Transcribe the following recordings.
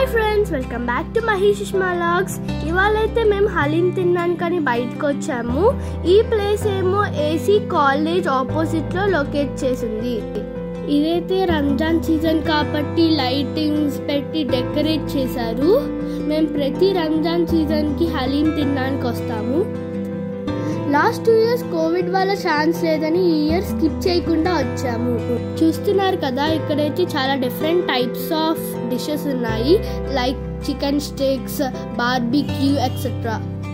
Friends welcome back to Mahesh Sushma logs ఇవాళైతే మేము హలీం తినడానికని బయటకు వచ్చాము ఈ ప్లేస్ ఏమో ఏసీ కాలేజ్ ఆపోజిట్ లో లొకేట్ చేసింది ఇదైతే రంజాన్ సీజన్ కాబట్టి లైటింగ్స్ పెట్టి డెకరేట్ చేశారు మేము ప్రతి రంజాన్ సీజన్ కి హలీం తినడానికి వస్తాము లాస్ట్ టూ ఇయర్స్ కోవిడ్ వల్ల ఛాన్స్ లేదని ఈ ఇయర్ స్కిప్ చేయకుండా వచ్చాము చూస్తున్నారు కదా ఇక్కడైతే చాలా డిఫరెంట్ టైప్స్ ఆఫ్ డిషెస్ ఉన్నాయి like chicken sticks barbecue etcetera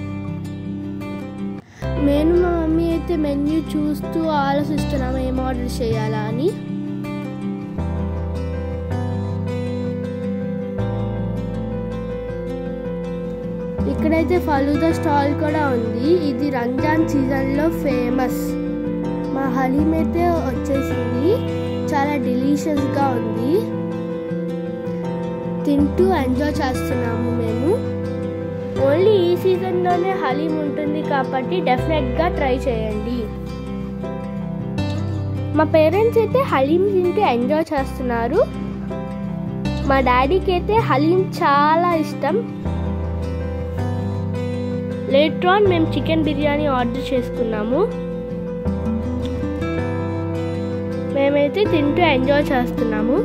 నేను మా మమ్మీ అయితే మెన్యూ చూస్తూ ఆలోచిస్తున్నాము ఏం ఆర్డర్ చేయాలా అని ఇక్కడైతే ఫలూదా స్టాల్ కూడా ఉంది ఇది రంజాన్ సీజన్లో ఫేమస్ మా హలీం అయితే వచ్చేసింది చాలా డెలీషియస్గా ఉంది తింటూ ఎంజాయ్ చేస్తున్నాము మేము ఓన్లీ ఈ సీజన్లోనే హలీం ఉంటుంది కాబట్టి డెఫినెట్గా ట్రై చేయండి మా పేరెంట్స్ అయితే హలీం తింటూ ఎంజాయ్ చేస్తున్నారు మా డాడీకి అయితే హలీం చాలా ఇష్టం లేటర్ ఆన్ మేము చికెన్ బిర్యానీ ఆర్డర్ చేసుకున్నాము మేమైతే తింటూ ఎంజాయ్ చేస్తున్నాము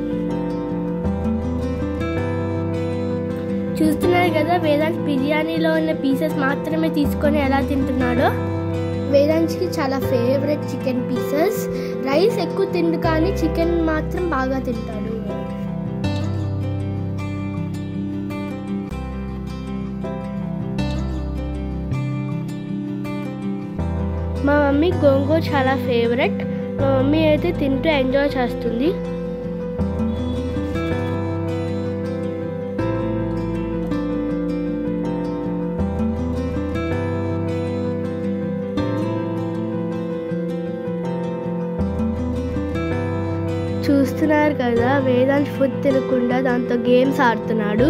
చూస్తున్నారు కదా వేదాంత్ బిర్యానీలో ఉన్న పీసెస్ మాత్రమే తీసుకొని ఎలా తింటున్నాడో వేదాంత్కి చాలా ఫేవరెట్ చికెన్ పీసెస్ రైస్ ఎక్కువ తిండు కానీ చికెన్ మాత్రం బాగా తింటాడు మా మమ్మీ గోంగూర చాలా ఫేవరెట్ మా మమ్మీ అయితే తింటూ ఎంజాయ్ చేస్తుంది చూస్తున్నారు కదా వేదాంత్ ఫుడ్ తినకుండా దాంతో గేమ్స్ ఆడుతున్నాడు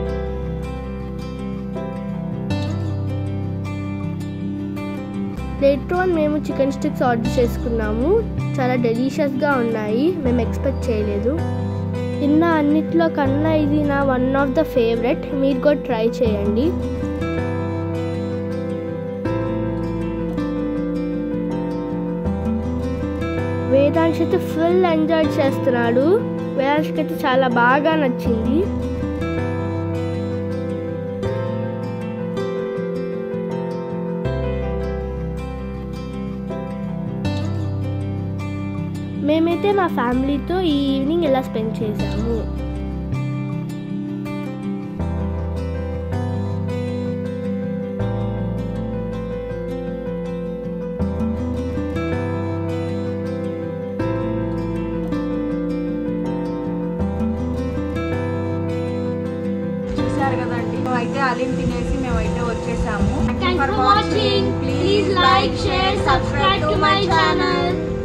లేటర్ ఆన్ మేము చికెన్ స్టిక్స్ ఆర్డర్ చేసుకున్నాము చాలా డెలీషియస్గా ఉన్నాయి మేము ఎక్స్పెక్ట్ చేయలేదు తిన్న అన్నిట్లో కన్నా ఇది నా వన్ ఆఫ్ ద ఫేవరెట్ మీరు కూడా ట్రై చేయండి వేదాంశ్ అయితే ఫుల్ ఎంజాయ్ చేస్తున్నాడు వేదాంశ్కి అయితే చాలా బాగా నచ్చింది మేమైతే మా ఫ్యామిలీతో ఈ ఈవినింగ్ ఇలా స్పెండ్ చేసాము చూసారు కదండి మేమైతే అలీం తినేసి మేమైతే వచ్చేసాము Thanks for watching. Please like, share, subscribe to my channel.